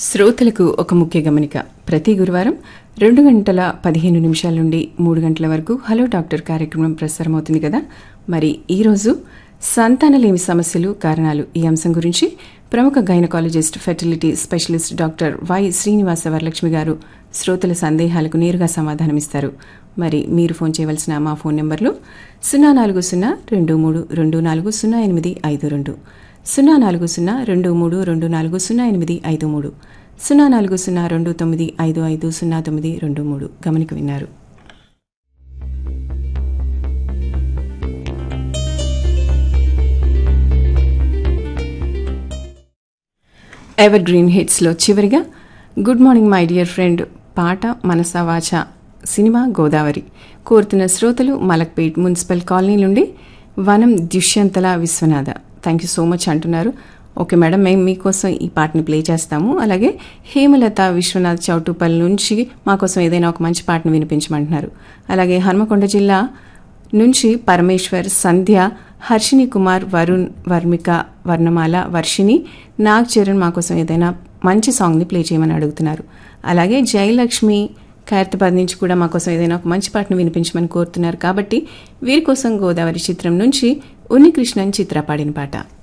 శ్రోతలకు ఒక ముఖ్య గమనిక ప్రతి గురువారం రెండు గంటల పదిహేను నిమిషాల నుండి మూడు గంటల వరకు హలో డాక్టర్ కార్యక్రమం ప్రసారమవుతుంది కదా మరి ఈరోజు సంతానలేమి సమస్యలు కారణాలు ఈ అంశం గురించి ప్రముఖ gynaecologist fertility specialist doctor Y Srinivasa Varalakshmi గారు శ్రోతల సందేహాలకు నేరుగా సమాధానమిస్తారు మరి మీరు ఫోన్ చేయవలసిన మా ఫోన్ నెంబర్లు సున్నా నాలుగు సున్నా రెండు మూడు రెండు నాలుగు సున్నా ఎనిమిది ఐదు రెండు సున్నా నాలుగు సున్నా రెండు మూడు రెండు నాలుగు సున్నా ఎనిమిది ఐదు మూడు సున్నా నాలుగు సున్నా రెండు తొమ్మిది ఐదు ఐదు సున్నా తొమ్మిది రెండు మూడు గమనిక విన్నారు ఎవర్ గ్రీన్ హిట్స్లో చివరిగా good morning my dear friend పాట మనసా వాచ సినిమా గోదావరి కోరుతున్న శ్రోతలు మలక్పేట్ మున్సిపల్ కాలనీ నుండి Vanam Dushyantala Viswanatha thank you so much అంటున్నారు ఓకే మేడం మేము మీకోసం ఈ పాటని ప్లే చేస్తాము అలాగే హేమలత విశ్వనాథ్ చౌటుపల్లి నుంచి మాకోసం ఏదైనా ఒక మంచి పాటను వినిపించమంటున్నారు అలాగే హన్మకొండ జిల్లా నుంచి పరమేశ్వర్ సంధ్య హర్షిని కుమార్ వరుణ్ వర్మిక వర్ణమాల వర్షిని నాగ్ చరణ్ మా కోసం ఏదైనా మంచి సాంగ్ని ప్లే చేయమని అడుగుతున్నారు అలాగే జయలక్ష్మి ఖైరతాబాద్ నుంచి కూడా మా కోసం ఏదైనా ఒక మంచి పాటను వినిపించమని కోరుతున్నారు కాబట్టి వీరి కోసం గోదావరి చిత్రం నుంచి ఉన్నికృష్ణన్ చిత్ర పాడిన పాట